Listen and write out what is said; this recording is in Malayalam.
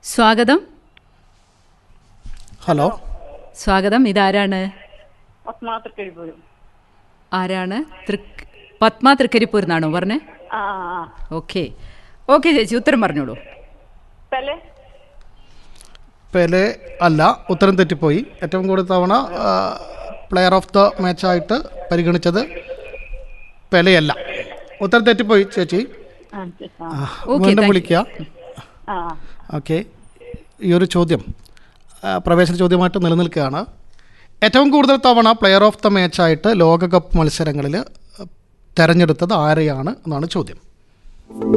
സ്വാഗതം ഹലോ സ്വാഗതം ഇതാരാണ് പത്മാത്ര കഴിപ്പോരും ആരാണ് തൃക് പത്മ തൃക്കരിപ്പൂർ എന്നാണോ പറഞ്ഞേ ആ ആ ഓക്കെ ഓക്കെ ചേച്ചി ഉത്തരം പറഞ്ഞോളൂ പെലെ പെലെ അല്ല ഉത്തരം തെറ്റിപ്പോയി ഏറ്റവും കൂടുതൽ തവണ പ്ലെയർ ഓഫ് ദ മാച്ചായിട്ട് പരിഗണിച്ചത് പെലെയല്ല ഉത്തരം തെറ്റിപ്പോയി ചേച്ചി ആ ശരി. ആ ആ, Okay, വീണ്ടും thank you. വിളിക്കുക ആ ഓക്കെ ഈ ഒരു ചോദ്യം ആ, പ്രവേശന ചോദ്യമായിട്ട് നിലനിൽക്കുകയാണ് ഏറ്റവും കൂടുതൽ തവണ പ്ലെയർ ഓഫ് ദ മാച്ചായിട്ട് ലോകകപ്പ് മത്സരങ്ങളിൽ തെരഞ്ഞെടുത്തത് ആരെയാണ് എന്നാണ് ചോദ്യം